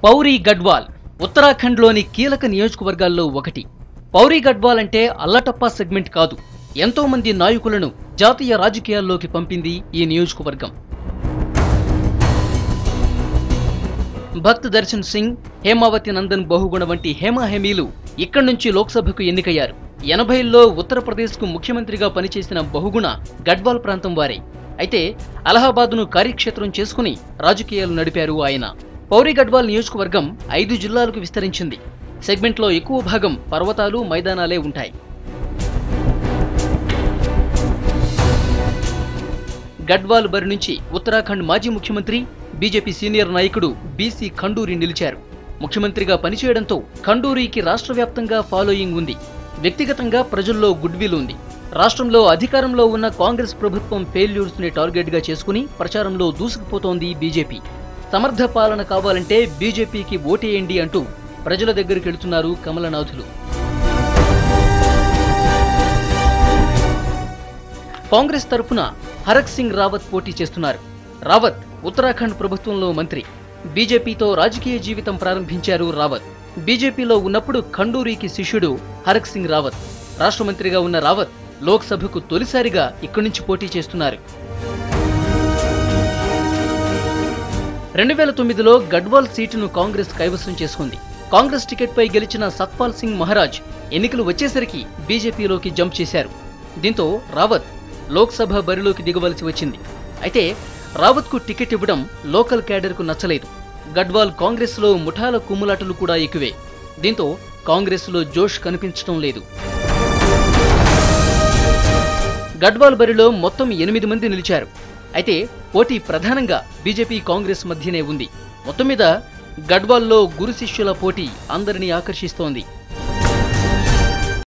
పౌరీ గడ్వాల్ ఉత్తరాఖండ్లోని కీలక నియోజకవర్గాల్లో ఒకటి పౌరీ గడ్వాల్ అంటే అల్లటప్పా సెగ్మెంట్ కాదు ఎంతో మంది నాయకులను జాతీయ రాజకీయాల్లోకి పంపింది ఈ నియోజకవర్గం భక్త్ దర్శన్ సింగ్ హేమావతి నందన్ బహుగుణ వంటి హేమాహేమీలు ఇక్కడి నుంచి లోక్సభకు ఎన్నికయ్యారు ఎనభైల్లో ఉత్తరప్రదేశ్కు ముఖ్యమంత్రిగా పనిచేసిన బహుగుణ గడ్వాల్ ప్రాంతం వారే అయితే అలహాబాద్ను కార్యక్షేత్రం చేసుకుని రాజకీయాలు నడిపారు ఆయన పౌరీ గడ్వాల్ నియోజకవర్గం ఐదు జిల్లాలకు విస్తరించింది సెగ్మెంట్లో ఎక్కువ భాగం పర్వతాలు మైదానాలే ఉంటాయి గడ్వాల్ బరి నుంచి ఉత్తరాఖండ్ మాజీ ముఖ్యమంత్రి బీజేపీ సీనియర్ నాయకుడు బీసీ ఖండూరి నిలిచారు ముఖ్యమంత్రిగా పనిచేయడంతో ఖండూరికి రాష్ట్ర వ్యాప్తంగా ఫాలోయింగ్ ఉంది వ్యక్తిగతంగా ప్రజల్లో గుడ్విల్ ఉంది రాష్ట్రంలో అధికారంలో ఉన్న కాంగ్రెస్ ప్రభుత్వం ఫెయిల్యూర్స్ ని టార్గెట్ గా చేసుకుని ప్రచారంలో దూసుకుపోతోంది బీజేపీ సమర్థ పాలన కావాలంటే బీజేపీకి ఓటేయండి అంటూ ప్రజల దగ్గరికి వెళుతున్నారు కమలనాథులు కాంగ్రెస్ తరపున హరక్ సింగ్ రావత్ పోటీ చేస్తున్నారు రావత్ ఉత్తరాఖండ్ ప్రభుత్వంలో మంత్రి బీజేపీతో రాజకీయ జీవితం ప్రారంభించారు రావత్ బీజేపీలో ఉన్నప్పుడు ఖండూరికి శిష్యుడు హరక్ సింగ్ రావత్ రాష్ట్ర మంత్రిగా ఉన్న రావత్ లోక్సభకు తొలిసారిగా ఇక్కడి నుంచి పోటీ చేస్తున్నారు రెండు వేల తొమ్మిదిలో గడ్వాల్ సీటును కాంగ్రెస్ కైవసం చేసుకుంది కాంగ్రెస్ టికెట్పై గెలిచిన సత్పాల్ సింగ్ మహారాజ్ ఎన్నికలు వచ్చేసరికి బీజేపీలోకి జంప్ చేశారు దీంతో రావత్ లోక్సభ బరిలోకి దిగవలసి వచ్చింది అయితే రావత్కు టికెట్ ఇవ్వడం లోకల్ క్యాడర్కు నచ్చలేదు గడ్వాల్ కాంగ్రెస్లో ముఠాల కుమ్ములాటలు కూడా ఎక్కువే దీంతో కాంగ్రెస్లో జోష్ కనిపించడం లేదు గడ్వాల్ బరిలో మొత్తం ఎనిమిది మంది నిలిచారు అయితే పోటీ ప్రధానంగా బీజేపీ కాంగ్రెస్ మధ్యనే ఉంది మొత్తం మీద గడ్వాల్లో గురు శిష్యుల పోటీ అందరినీ ఆకర్షిస్తోంది